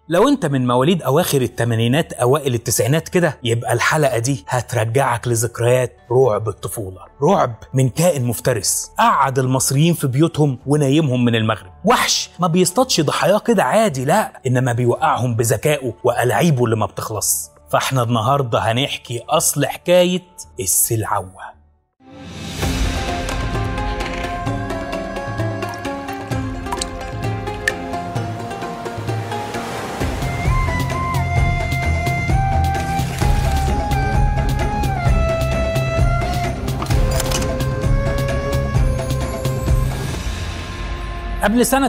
لو انت من مواليد اواخر الثمانينات اوائل التسعينات كده يبقى الحلقه دي هترجعك لذكريات رعب الطفوله رعب من كائن مفترس قعد المصريين في بيوتهم ونايمهم من المغرب وحش ما بيصطادش ضحاياه كده عادي لا انما بيوقعهم بذكائه والاعيبه اللي ما بتخلص فاحنا النهارده هنحكي اصل حكايه السلعوه قبل سنة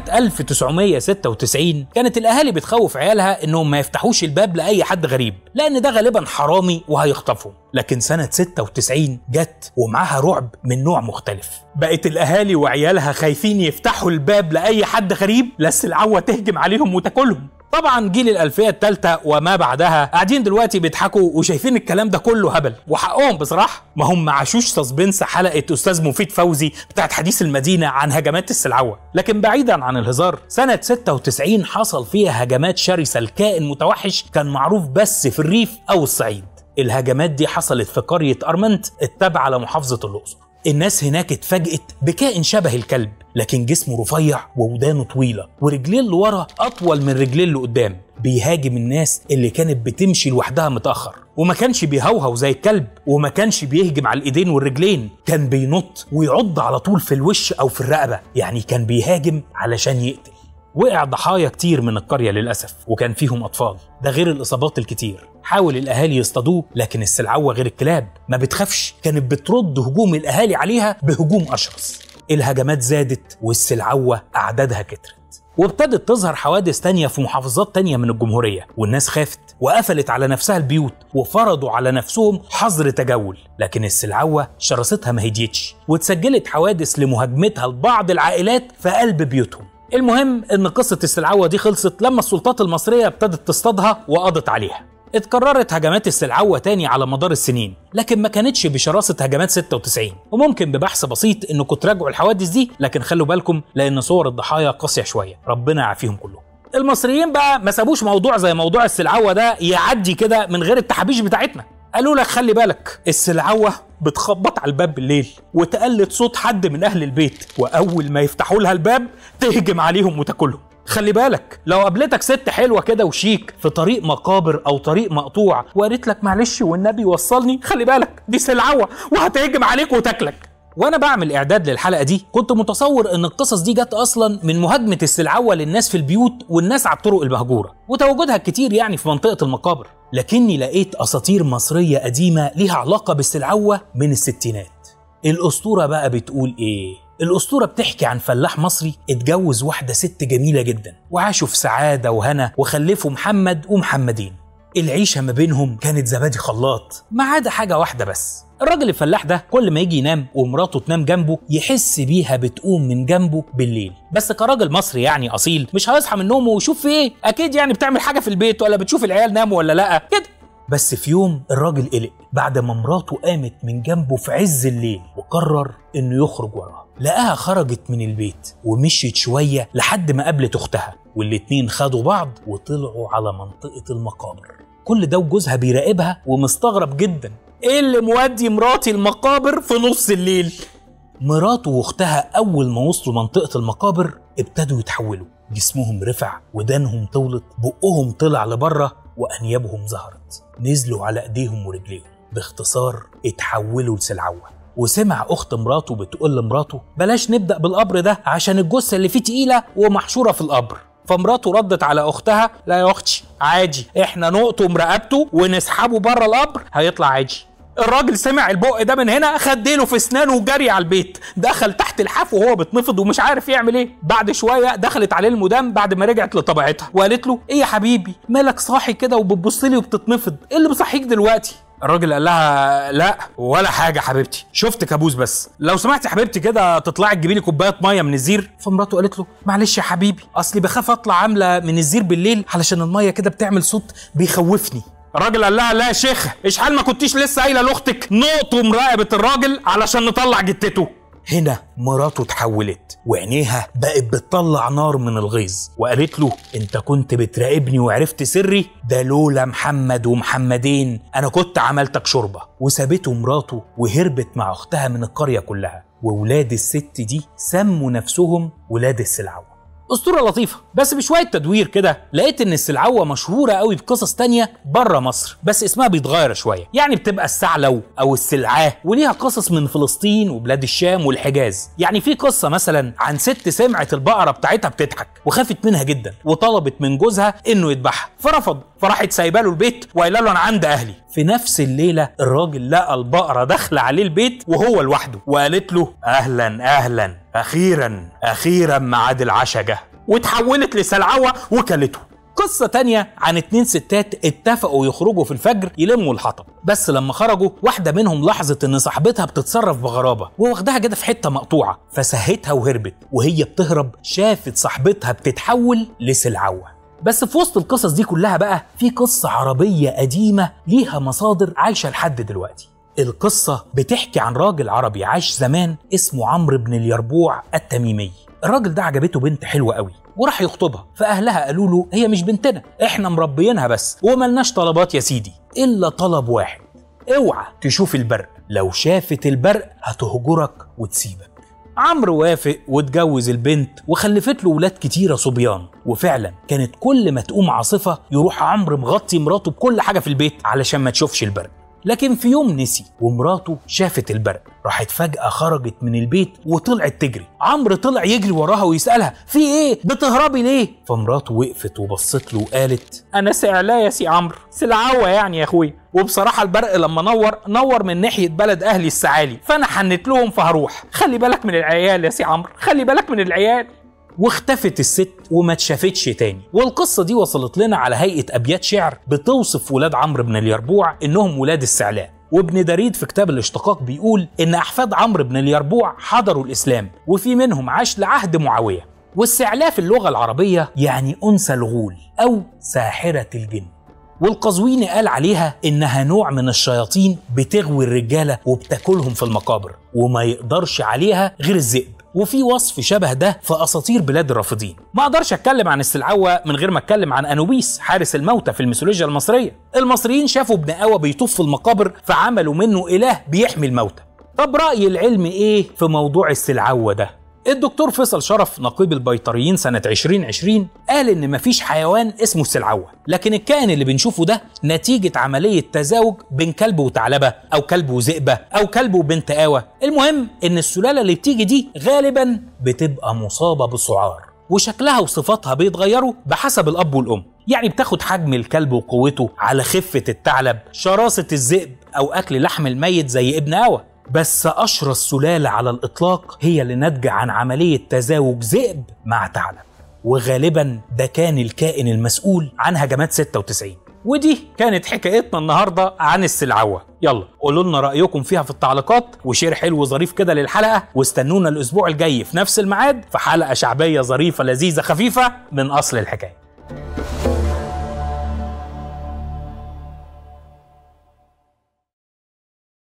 1996 كانت الأهالي بتخوف عيالها إنهم ما يفتحوش الباب لأي حد غريب لأن ده غالبا حرامي وهيخطفهم لكن سنة 96 جت ومعاها رعب من نوع مختلف بقت الأهالي وعيالها خايفين يفتحوا الباب لأي حد غريب لا السلعوة تهجم عليهم وتاكلهم طبعا جيل الألفية الثالثة وما بعدها قاعدين دلوقتي بيضحكوا وشايفين الكلام ده كله هبل وحقهم بصراحة ما هم ما عاشوش سسبنس حلقة أستاذ مفيد فوزي بتاعت حديث المدينة عن هجمات السلعوة لكن بعيدا عن الهزار سنة 96 حصل فيها هجمات شرسة لكائن متوحش كان معروف بس في الريف أو الصعيد الهجمات دي حصلت في قرية أرمنت التابعة لمحافظة الأقصر الناس هناك اتفاجئت بكائن شبه الكلب لكن جسمه رفيع وودانه طويلة ورجليه اللي ورا أطول من رجليه اللي قدام بيهاجم الناس اللي كانت بتمشي لوحدها متأخر وما كانش بيهوهو زي الكلب وما كانش بيهجم على الإيدين والرجلين كان بينط ويعض على طول في الوش أو في الرقبة يعني كان بيهاجم علشان يقتل وقع ضحايا كتير من القرية للأسف وكان فيهم أطفال ده غير الإصابات الكتير حاول الأهالي يصطادوه لكن السلعوة غير الكلاب ما بتخافش كانت بترد هجوم الأهالي عليها بهجوم أشرس الهجمات زادت والسلعوة أعدادها كترت وابتدت تظهر حوادث تانية في محافظات تانية من الجمهورية والناس خافت وقفلت على نفسها البيوت وفرضوا على نفسهم حظر تجول لكن السلعوة شراستها ما هديتش واتسجلت حوادث لمهاجمتها لبعض العائلات في قلب بيوتهم المهم ان قصة السلعوة دي خلصت لما السلطات المصرية ابتدت تصطادها وقضت عليها اتكررت هجمات السلعوة تاني على مدار السنين لكن ما كانتش بشراسة هجمات 96 وممكن ببحث بسيط انكم تراجعوا الحوادث دي لكن خلوا بالكم لان صور الضحايا قاسية شوية ربنا يعافيهم كلهم المصريين بقى ما سابوش موضوع زي موضوع السلعوة ده يعدي كده من غير التحابيش بتاعتنا قالوا لك خلي بالك السلعوة بتخبط على الباب بالليل وتقلد صوت حد من اهل البيت واول ما يفتحوا لها الباب تهجم عليهم وتاكلهم خلي بالك لو قابلتك ست حلوه كده وشيك في طريق مقابر او طريق مقطوع وقالت لك معلش والنبي وصلني خلي بالك دي سلعوه وهتهجم عليك وتاكلك وانا بعمل اعداد للحلقه دي كنت متصور ان القصص دي جت اصلا من مهاجمه السلعوه للناس في البيوت والناس على الطرق المهجوره وتواجدها الكتير يعني في منطقه المقابر لكني لقيت اساطير مصريه قديمه ليها علاقه بالسلعوه من الستينات الاسطوره بقى بتقول ايه الأسطورة بتحكي عن فلاح مصري اتجوز واحدة ست جميلة جدا وعاشوا في سعادة وهنا وخلفوا محمد ومحمدين العيشة ما بينهم كانت زبادي خلاط ما عدا حاجة واحدة بس الراجل الفلاح ده كل ما يجي ينام ومراته تنام جنبه يحس بيها بتقوم من جنبه بالليل بس كراجل مصري يعني اصيل مش هيصحى من نومه ويشوف في ايه اكيد يعني بتعمل حاجه في البيت ولا بتشوف العيال ناموا ولا لا كده بس في يوم الراجل قلق بعد ما مراته قامت من جنبه في عز الليل وقرر انه يخرج وراها لقاها خرجت من البيت ومشيت شوية لحد ما قابلت أختها والاتنين خدوا بعض وطلعوا على منطقة المقابر كل ده وجوزها بيراقبها ومستغرب جدا ايه اللي مودي مراتي المقابر في نص الليل مراته واختها أول ما وصلوا منطقة المقابر ابتدوا يتحولوا جسمهم رفع ودانهم طولت بقهم طلع لبره وأنيابهم ظهرت نزلوا على إيديهم ورجليهم باختصار اتحولوا لسلعوه وسمع اخت مراته بتقول لمراته بلاش نبدا بالقبر ده عشان الجثه اللي فيه تقيله ومحشوره في القبر فمراته ردت على اختها لا يا اختي عادي احنا نقطم رقبته ونسحبه بره القبر هيطلع عادي الراجل سمع البق ده من هنا خد ديله في اسنانه وجري على البيت دخل تحت الحاف وهو بيتنفض ومش عارف يعمل ايه بعد شويه دخلت عليه المدام بعد ما رجعت لطبيعتها وقالت له ايه يا حبيبي مالك صاحي كده وبتبص لي وبتتنفض ايه اللي مصحيك دلوقتي الراجل قال لها لا ولا حاجه حبيبتي شفت كابوس بس لو سمحتي حبيبتي كده تطلعي تجيبي لي كوبايه ميه من الزير فمراته قالت له معلش يا حبيبي اصلي بخاف اطلع عامله من الزير بالليل علشان الميه كده بتعمل صوت بيخوفني الراجل قال لها لا يا شيخ اشحال ما كنتيش لسه قايله لاختك نقطه مراقبه الراجل علشان نطلع جتته هنا مراته اتحولت وعينيها بقت بتطلع نار من الغيظ وقالت له انت كنت بتراقبني وعرفت سري ده لولا محمد ومحمدين انا كنت عملتك شوربه وسابته مراته وهربت مع اختها من القريه كلها وولاد الست دي سموا نفسهم ولاد السلعوه اسطوره لطيفه بس بشويه تدوير كده لقيت ان السلعوه مشهوره قوي بقصص تانية بره مصر بس اسمها بيتغير شويه يعني بتبقى السعلو او السلعاه وليها قصص من فلسطين وبلاد الشام والحجاز يعني في قصه مثلا عن ست سمعت البقره بتاعتها بتضحك وخافت منها جدا وطلبت من جوزها انه يذبحها فرفض فراحت سايبه له البيت وقايله له انا عند اهلي في نفس الليله الراجل لقى البقره داخله عليه البيت وهو لوحده وقالت له اهلا اهلا اخيرا اخيرا ميعاد العشاء جه وتحولت لسلعوه وكلته قصة تانية عن اتنين ستات اتفقوا يخرجوا في الفجر يلموا الحطب بس لما خرجوا واحدة منهم لاحظت ان صاحبتها بتتصرف بغرابة وواخداها كده في حتة مقطوعة فسهتها وهربت وهي بتهرب شافت صاحبتها بتتحول لسلعوة بس في وسط القصص دي كلها بقى في قصة عربية قديمة ليها مصادر عايشة لحد دلوقتي القصة بتحكي عن راجل عربي عاش زمان اسمه عمرو بن اليربوع التميمي الراجل ده عجبته بنت حلوة قوي وراح يخطبها فأهلها قالوا له هي مش بنتنا احنا مربيينها بس وملناش طلبات يا سيدي إلا طلب واحد اوعى تشوف البرق لو شافت البرق هتهجرك وتسيبك عمرو وافق واتجوز البنت وخلفت له ولاد كتيرة صبيان وفعلا كانت كل ما تقوم عاصفة يروح عمرو مغطي مراته بكل حاجة في البيت علشان ما تشوفش البرق لكن في يوم نسي ومراته شافت البرق راحت فجأة خرجت من البيت وطلعت تجري عمرو طلع يجري وراها ويسألها في ايه بتهربي ليه فمراته وقفت وبصت له وقالت انا سعلاه يا سي عمرو سلعوة يعني يا اخويا وبصراحة البرق لما نور نور من ناحية بلد أهلي السعالي فأنا حنت لهم فهروح خلي بالك من العيال يا سي عمرو خلي بالك من العيال واختفت الست وما اتشافتش تاني والقصة دي وصلت لنا على هيئة أبيات شعر بتوصف ولاد عمرو بن اليربوع إنهم ولاد السعلاء وابن دريد في كتاب الاشتقاق بيقول إن أحفاد عمرو بن اليربوع حضروا الإسلام وفي منهم عاش لعهد معاوية والسعلاء في اللغة العربية يعني أنثى الغول أو ساحرة الجن والقزويني قال عليها إنها نوع من الشياطين بتغوي الرجالة وبتاكلهم في المقابر وما يقدرش عليها غير الذئب وفي وصف شبه ده في اساطير بلاد الرافضين ما اقدرش اتكلم عن السلعوه من غير ما اتكلم عن انوبيس حارس الموتى في الميثولوجيا المصريه المصريين شافوا ابن قوى بيطوف في المقابر فعملوا منه اله بيحمي الموتى طب راي العلم ايه في موضوع السلعوه ده الدكتور فيصل شرف نقيب البيطريين سنة 2020 قال إن مفيش حيوان اسمه السلعوة، لكن الكائن اللي بنشوفه ده نتيجة عملية تزاوج بين كلب وثعلبة أو كلب وذئبة أو كلب وبنت قاوة، المهم إن السلالة اللي بتيجي دي غالبا بتبقى مصابة بسعار، وشكلها وصفاتها بيتغيروا بحسب الأب والأم، يعني بتاخد حجم الكلب وقوته على خفة الثعلب، شراسة الذئب أو أكل لحم الميت زي ابن قاوة، بس أشرس سلالة على الإطلاق هي اللي ناتجة عن عملية تزاوج ذئب مع ثعلب وغالبا ده كان الكائن المسؤول عن هجمات 96 ودي كانت حكايتنا النهارده عن السلعوه يلا قولوا لنا رايكم فيها في التعليقات وشير حلو ظريف كده للحلقه واستنونا الاسبوع الجاي في نفس الميعاد في حلقه شعبيه ظريفه لذيذه خفيفه من اصل الحكايه